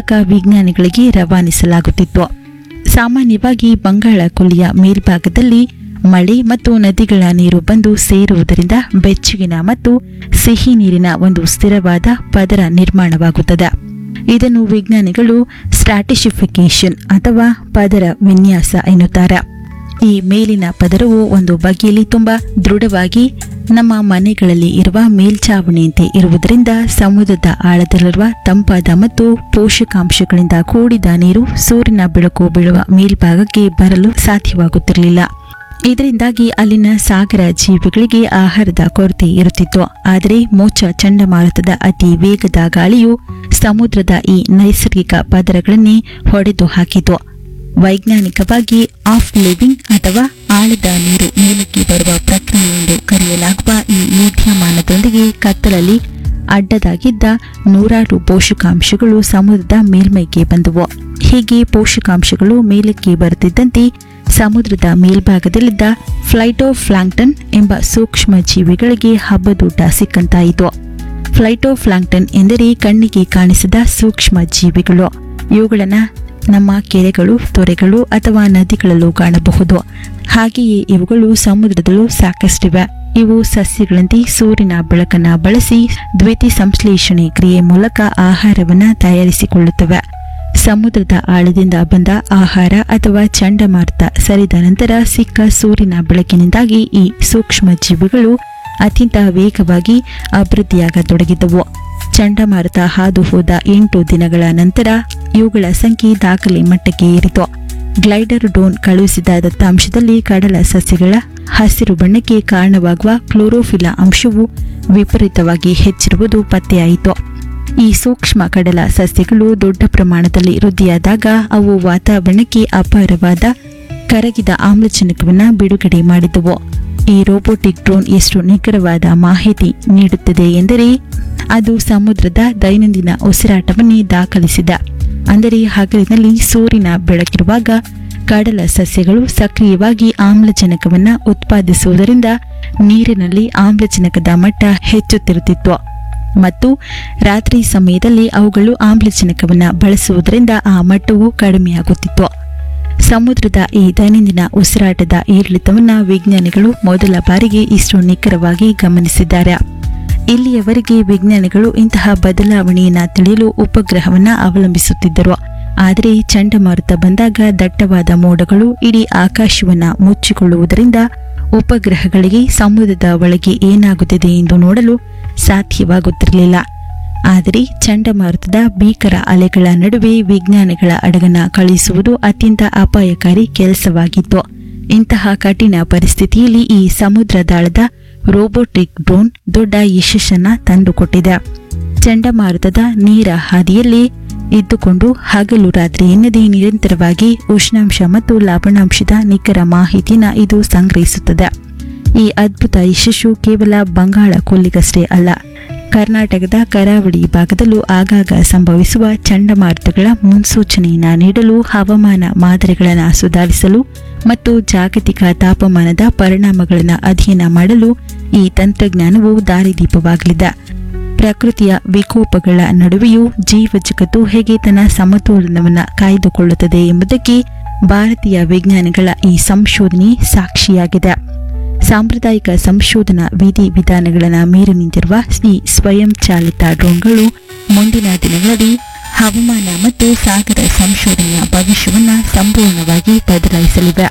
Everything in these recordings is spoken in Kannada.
ಮೂಲಕ ವಿಜ್ಞಾನಿಗಳಿಗೆ ರವಾನಿಸಲಾಗುತ್ತಿತ್ತು ಸಾಮಾನ್ಯವಾಗಿ ಬಂಗಾಳ ಕೊಲ್ಲಿಯ ಮೇಲ್ಭಾಗದಲ್ಲಿ ಮಳೆ ಮತ್ತು ನದಿಗಳ ನೀರು ಬಂದು ಸೇರುವುದರಿಂದ ಬೆಚ್ಚಗಿನ ಮತ್ತು ಸಿಹಿ ನೀರಿನ ಒಂದು ಸ್ಥಿರವಾದ ಪದರ ನಿರ್ಮಾಣವಾಗುತ್ತದೆ ಇದನ್ನು ವಿಜ್ಞಾನಿಗಳು ಸ್ಟ್ರಾಟಿಶಿಫಿಕೇಶನ್ ಅಥವಾ ಪದರ ವಿನ್ಯಾಸ ಎನ್ನುತ್ತಾರೆ ಈ ಮೇಲಿನ ಪದರವು ಒಂದು ಬಗೆಯಲ್ಲಿ ತುಂಬಾ ದೃಢವಾಗಿ ನಮ್ಮ ಮನೆಗಳಲ್ಲಿ ಇರುವ ಮೇಲ್ಛಾವಣಿಯಂತೆ ಇರುವುದರಿಂದ ಸಮುದ್ರದ ಆಳದಲ್ಲಿರುವ ತಂಪಾದ ಮತ್ತು ಪೋಷಕಾಂಶಗಳಿಂದ ಕೂಡಿದ ನೀರು ಸೂರ್ಯನ ಬೆಳಕು ಬೀಳುವ ಮೇಲ್ಭಾಗಕ್ಕೆ ಬರಲು ಸಾಧ್ಯವಾಗುತ್ತಿರಲಿಲ್ಲ ಇದರಿಂದಾಗಿ ಅಲ್ಲಿನ ಸಾಗರ ಜೀವಿಗಳಿಗೆ ಆಹಾರದ ಕೊರತೆ ಇರುತ್ತಿತ್ತು ಆದರೆ ಮೋಚ ಚಂಡಮಾರುತದ ಅತಿ ವೇಗದ ಗಾಳಿಯು ಸಮುದ್ರದ ಈ ನೈಸರ್ಗಿಕ ಪದರಗಳನ್ನೇ ಹೊಡೆದು ಹಾಕಿತು ವೈಜ್ಞಾನಿಕವಾಗಿ ಆಫ್ ಲಿವಿಂಗ್ ಅಥವಾ ಆಳದ ನೀರು ಮೇಲಕ್ಕೆ ಬರುವ ಪ್ರಕ್ರಿಯೆ ಎಂದು ಕರೆಯಲಾಗುವ ಈ ವಿದ್ಯಮಾನದೊಂದಿಗೆ ಕತ್ತಲಲ್ಲಿ ಅಡ್ಡದಾಗಿದ್ದ ನೂರಾರು ಪೋಷಕಾಂಶಗಳು ಸಮುದ್ರದ ಮೇಲ್ಮೈಗೆ ಬಂದವು ಹೀಗೆ ಪೋಷಕಾಂಶಗಳು ಮೇಲಕ್ಕೆ ಬರುತ್ತಿದ್ದಂತೆ ಸಮುದ್ರದ ಮೇಲ್ಭಾಗದಲ್ಲಿದ್ದ ಫ್ಲೈಟೋಫ್ಲಾಂಕ್ಟನ್ ಎಂಬ ಸೂಕ್ಷ್ಮ ಜೀವಿಗಳಿಗೆ ಹಬ್ಬದೂಟ ಸಿಕ್ಕಂತಾಯಿತು ಫ್ಲೈಟೋಫ್ಲಾಂಕ್ಟನ್ ಎಂದರೆ ಕಣ್ಣಿಗೆ ಕಾಣಿಸದ ಸೂಕ್ಷ್ಮ ಜೀವಿಗಳು ಇವುಗಳನ್ನ ನಮ್ಮ ಕೆರೆಗಳು ತೊರೆಗಳು ಅಥವಾ ನದಿಗಳಲ್ಲೂ ಕಾಣಬಹುದು ಹಾಗೆಯೇ ಇವುಗಳು ಸಮುದ್ರದಲ್ಲೂ ಸಾಕಷ್ಟಿವೆ ಇವು ಸಸ್ಯಗಳಂತೆ ಸೂರ್ಯನ ಬೆಳಕನ್ನ ಬಳಸಿ ದ್ವಿತಿ ಸಂಶ್ಲೇಷಣೆ ಕ್ರಿಯೆ ಮೂಲಕ ಆಹಾರವನ್ನ ತಯಾರಿಸಿಕೊಳ್ಳುತ್ತವೆ ಸಮುದ್ರದ ಆಳದಿಂದ ಬಂದ ಆಹಾರ ಅಥವಾ ಚಂಡಮಾರುತ ಸರಿದ ನಂತರ ಸಿಕ್ಕ ಸೂರ್ಯನ ಬೆಳಕಿನಿಂದಾಗಿ ಈ ಸೂಕ್ಷ್ಮ ಜೀವಿಗಳು ಅತ್ಯಂತ ವೇಗವಾಗಿ ಅಭಿವೃದ್ಧಿಯಾಗತೊಡಗಿದವು ಚಂಡಮಾರುತ ಹಾದು ಹೋದ ಎಂಟು ದಿನಗಳ ನಂತರ ಇವುಗಳ ಸಂಖ್ಯೆ ದಾಖಲೆ ಮಟ್ಟಕ್ಕೆ ಏರಿತು ಗ್ಲೈಡರ್ ಡೋನ್ ಕಳುಹಿಸಿದ ದತ್ತಾಂಶದಲ್ಲಿ ಕಡಲ ಸಸ್ಯಗಳ ಹಸಿರು ಬಣ್ಣಕ್ಕೆ ಕಾರಣವಾಗುವ ಕ್ಲೋರೋಫಿಲ ಅಂಶವು ವಿಪರೀತವಾಗಿ ಹೆಚ್ಚಿರುವುದು ಪತ್ತೆಯಾಯಿತು ಈ ಸೂಕ್ಷ್ಮ ಕಡಲ ಸಸ್ಯಗಳು ದೊಡ್ಡ ಪ್ರಮಾಣದಲ್ಲಿ ವೃದ್ಧಿಯಾದಾಗ ಅವು ವಾತಾವರಣಕ್ಕೆ ಅಪಾರವಾದ ಕರಗಿದ ಆಮ್ಲಜನಕವನ್ನು ಬಿಡುಗಡೆ ಮಾಡಿದವು ಈ ರೋಬೋಟಿಕ್ ಡ್ರೋನ್ ಎಷ್ಟು ನಿಖರವಾದ ಮಾಹಿತಿ ನೀಡುತ್ತದೆ ಎಂದರೆ ಅದು ಸಮುದ್ರದ ದೈನಂದಿನ ಉಸಿರಾಟವನ್ನೇ ದಾಖಲಿಸಿದ ಅಂದರೆ ಹಗಲಿನಲ್ಲಿ ಸೂರ್ಯನ ಬೆಳಕಿರುವಾಗ ಕಡಲ ಸಸ್ಯಗಳು ಸಕ್ರಿಯವಾಗಿ ಆಮ್ಲಜನಕವನ್ನು ಉತ್ಪಾದಿಸುವುದರಿಂದ ನೀರಿನಲ್ಲಿ ಆಮ್ಲಜನಕದ ಮಟ್ಟ ಹೆಚ್ಚುತ್ತಿರುತ್ತಿತ್ತು ಮತ್ತು ರಾತ್ರಿ ಸಮಯದಲ್ಲಿ ಅವುಗಳು ಆಮ್ಲಜನಕವನ್ನು ಬಳಸುವುದರಿಂದ ಆ ಮಟ್ಟವು ಕಡಿಮೆಯಾಗುತ್ತಿತ್ತು ಸಮುದ್ರದ ಈ ದೈನಂದಿನ ಉಸಿರಾಟದ ಏರಿಳಿತವನ್ನು ವಿಜ್ಞಾನಿಗಳು ಮೊದಲ ಬಾರಿಗೆ ಇಷ್ಟು ನಿಖರವಾಗಿ ಗಮನಿಸಿದ್ದಾರೆ ಇಲ್ಲಿಯವರೆಗೆ ವಿಜ್ಞಾನಿಗಳು ಇಂತಹ ಬದಲಾವಣೆಯನ್ನ ತಿಳಿಯಲು ಉಪಗ್ರಹವನ್ನ ಅವಲಂಬಿಸುತ್ತಿದ್ದರು ಆದರೆ ಚಂಡಮಾರುತ ಬಂದಾಗ ದಟ್ಟವಾದ ಮೋಡಗಳು ಇಡೀ ಆಕಾಶವನ್ನ ಮುಚ್ಚಿಕೊಳ್ಳುವುದರಿಂದ ಉಪಗ್ರಹಗಳಿಗೆ ಸಮುದ್ರದ ಒಳಗೆ ಏನಾಗುತ್ತಿದೆ ಎಂದು ನೋಡಲು ಸಾಧ್ಯವಾಗುತ್ತಿರಲಿಲ್ಲ ಆದರೆ ಚಂಡಮಾರುತದ ಭೀಕರ ಅಲೆಗಳ ನಡುವೆ ವಿಜ್ಞಾನಿಗಳ ಅಡಗನ ಕಳುಹಿಸುವುದು ಅತ್ಯಂತ ಅಪಾಯಕಾರಿ ಕೆಲಸವಾಗಿತ್ತು ಇಂತಹ ಕಠಿಣ ಪರಿಸ್ಥಿತಿಯಲ್ಲಿ ಈ ಸಮುದ್ರ ದಾಳದ ರೋಬೋಟಿಕ್ ಡ್ರೋನ್ ದೊಡ್ಡ ಯಶಸ್ಸನ್ನ ತಂದುಕೊಟ್ಟಿದೆ ಚಂಡಮಾರುತದ ನೇರ ಹಾದಿಯಲ್ಲಿ ಇದ್ದುಕೊಂಡು ಹಗಲು ರಾತ್ರಿ ಎನ್ನದೇ ನಿರಂತರವಾಗಿ ಉಷ್ಣಾಂಶ ಮತ್ತು ಲವಣಾಂಶದ ನಿಖರ ಮಾಹಿತಿನ ಇದು ಸಂಗ್ರಹಿಸುತ್ತದೆ ಈ ಅದ್ಭುತ ಯಶಸ್ಸು ಕೇವಲ ಬಂಗಾಳ ಕೊಲ್ಲಿಗಷ್ಟೇ ಅಲ್ಲ ಕರ್ನಾಟಕದ ಕರಾವಳಿ ಭಾಗದಲ್ಲೂ ಆಗಾಗ ಸಂಭವಿಸುವ ಚಂಡಮಾರುತಗಳ ಮುನ್ಸೂಚನೆಯನ್ನ ನೀಡಲು ಹವಾಮಾನ ಮಾದರಿಗಳನ್ನು ಸುಧಾರಿಸಲು ಮತ್ತು ಜಾಗತಿಕ ತಾಪಮಾನದ ಪರಿಣಾಮಗಳನ್ನು ಅಧ್ಯಯನ ಮಾಡಲು ಈ ತಂತ್ರಜ್ಞಾನವು ದಾರಿದೀಪವಾಗಲಿದೆ ಪ್ರಕೃತಿಯ ವಿಕೋಪಗಳ ನಡುವೆಯೂ ಜೀವ ಜಗತ್ತು ಹೇಗೆ ತನ್ನ ಸಮತೋಲನವನ್ನು ಕಾಯ್ದುಕೊಳ್ಳುತ್ತದೆ ಎಂಬುದಕ್ಕೆ ಭಾರತೀಯ ವಿಜ್ಞಾನಿಗಳ ಈ ಸಂಶೋಧನೆ ಸಾಕ್ಷಿಯಾಗಿದೆ ಸಾಂಪ್ರದಾಯಿಕ ಸಂಶೋಧನಾ ವಿಧಿ ವಿಧಾನಗಳನ್ನು ಮೀರಿ ನಿಂತಿರುವ ಈ ಸ್ವಯಂ ಚಾಲಿತ ಡ್ರೋನ್ಗಳು ಮುಂದಿನ ದಿನಗಳಲ್ಲಿ ಹವಾಮಾನ ಮತ್ತು ಸಾಗರ ಸಂಶೋಧನೆಯ ಭವಿಷ್ಯವನ್ನು ಸಂಪೂರ್ಣವಾಗಿ ಬದಲಾಯಿಸಲಿವೆ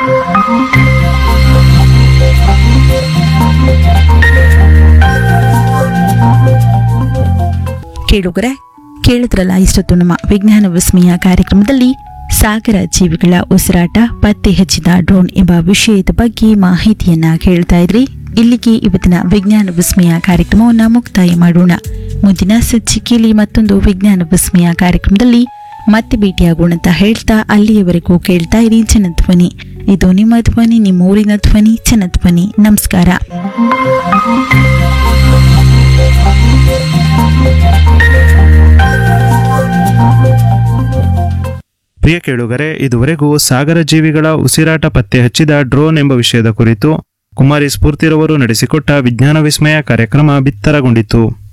ಕೇಳುಗರೆ ಕೇಳಿದ್ರಲ್ಲ ಇಷ್ಟೊತ್ತು ನಮ್ಮ ವಿಜ್ಞಾನ ವಿಸ್ಮಯ ಕಾರ್ಯಕ್ರಮದಲ್ಲಿ ಸಾಗರ ಜೀವಿಗಳ ಉಸಿರಾಟ ಪತ್ತೆ ಹಚ್ಚಿದ ಡ್ರೋನ್ ಎಂಬ ವಿಷಯದ ಬಗ್ಗೆ ಮಾಹಿತಿಯನ್ನ ಕೇಳ್ತಾ ಇದ್ರಿ ಇಲ್ಲಿಗೆ ಇವತ್ತಿನ ವಿಜ್ಞಾನ ವಿಸ್ಮಯ ಕಾರ್ಯಕ್ರಮವನ್ನ ಮುಕ್ತಾಯ ಮಾಡೋಣ ಮುಂದಿನ ಸಂಚಿಕೆಯಲ್ಲಿ ಮತ್ತೊಂದು ವಿಜ್ಞಾನ ವಿಸ್ಮಯ ಕಾರ್ಯಕ್ರಮದಲ್ಲಿ ಮತ್ತೆ ಭೇಟಿಯಾಗೋಣ ಅಂತ ಹೇಳ್ತಾ ಅಲ್ಲಿಯವರೆಗೂ ಕೇಳ್ತಾ ಇರಿ ಜನಧ್ವನಿ ಇದು ನಿಮ್ಮ ಧ್ವನಿ ನಿಮ್ಮ ಊರಿನ ಧ್ವನಿ ಜನಧ್ವನಿ ನಮಸ್ಕಾರ ಪ್ರಿಯ ಕೇಳುಗರೆ ಇದುವರೆಗೂ ಸಾಗರ ಜೀವಿಗಳ ಉಸಿರಾಟ ಪತ್ತೆ ಹಚ್ಚಿದ ಡ್ರೋನ್ ಎಂಬ ವಿಷಯದ ಕುರಿತು ಕುಮಾರಿ ಸ್ಫೂರ್ತಿರವರು ನಡೆಸಿಕೊಟ್ಟ ವಿಜ್ಞಾನ ವಿಸ್ಮಯ ಕಾರ್ಯಕ್ರಮ ಬಿತ್ತರಗೊಂಡಿತು